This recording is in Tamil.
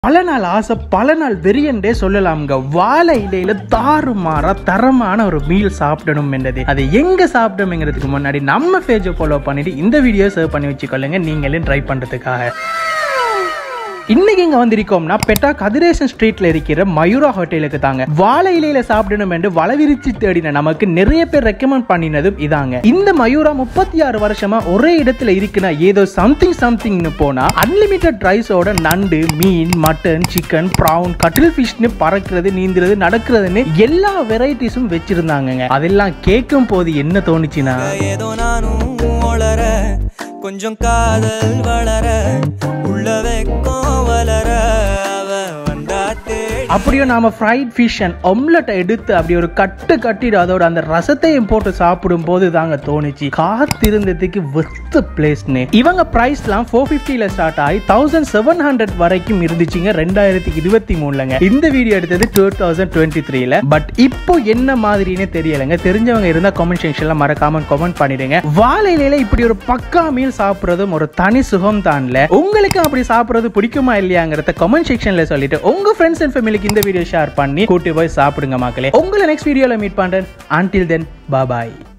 பல நாள் ஆசை பல நாள் வெறியண்டே சொல்லலாம்ங்க வாழை இலையில தாறுமாறா தரமான ஒரு மீல் சாப்பிடணும் என்றது அதை எங்க சாப்பிடணுங்கிறதுக்கு முன்னாடி நம்ம பேஜை ஃபாலோ பண்ணிட்டு இந்த வீடியோ சேவ் பண்ணி வச்சுக்கொள்ளுங்க நீங்களும் ட்ரை பண்றதுக்காக இன்னைக்கு இங்க வந்திருக்கோம்னா பெட்டா கதிரேசன் ஸ்ட்ரீட்ல இருக்கிற மயூரா ஹோட்டலுக்கு தாங்க வாழை இலையில சாப்பிடணும் என்று வளவிரிச்சு தேடின நமக்கு நிறைய பேர் ரெக்கமெண்ட் பண்ணினதும் இதாங்க இந்த மயூரா முப்பத்தி ஆறு வருஷமா ஒரே இடத்துல இருக்குன்னா ஏதோ சம்திங் சம்திங்னு போனா அன்லிமிட்டட் ரைஸோட நண்டு மீன் மட்டன் சிக்கன் ப்ரவுன் கட்டில் ஃபிஷ்னு பறக்கிறது நீந்துறது நடக்கிறதுன்னு எல்லா வெரைட்டிஸும் வச்சிருந்தாங்கங்க அதெல்லாம் கேட்கும் போது என்ன தோணுச்சுன்னா ஏதோ நானும் வளர கொஞ்சம் காதல் வளர உள்ள வெக்கம் வளர அவ வந்தா தேடி அப்படியே நாம ஃப்ரைட் ஃபிஷ் அண்ட் ஒம்லெட்டை எடுத்து அப்படி ஒரு கட்டு கட்டிட்டு அதோட அந்த ரசத்தையும் போட்டு சாப்பிடும் போது தாங்க தோணுச்சு காத்திருந்ததுக்கு வெத்த பிளேஸ்னு இவங்க பிரைஸ்லாம் ஃபோர் ஃபிஃப்டியில் ஸ்டார்ட் ஆகி தௌசண்ட் செவன் ஹண்ட்ரட் வரைக்கும் இருந்துச்சுங்க ரெண்டாயிரத்தி இருபத்தி மூணுலங்க இந்த வீடியோ எடுத்தது டூ தௌசண்ட் டுவெண்ட்டி த்ரீல பட் இப்போ என்ன மாதிரின்னு தெரியலைங்க தெரிஞ்சவங்க இருந்தா கமெண்ட் செக்ஷன்ல மறக்காம கமெண்ட் பண்ணிடுங்க வாழை இலையில இப்படி ஒரு பக்கா மீல் சாப்பிடுறதும் ஒரு தனி சுகம் தான்ல உங்களுக்கு அப்படி சாப்பிடுறது பிடிக்குமா இல்லையாங்கிறத கமெண்ட் செக்ஷன்ல சொல்லிட்டு உங்க ஃப்ரெண்ட்ஸ் அண்ட் ஃபேமிலிக்கு இந்த வீடியோ ஷேர் பண்ணி கூட்டி போய் சாப்பிடுங்க மக்களே உங்களை நெக்ஸ்ட் வீடியோல மீட் பண்றேன் until தென் bye bye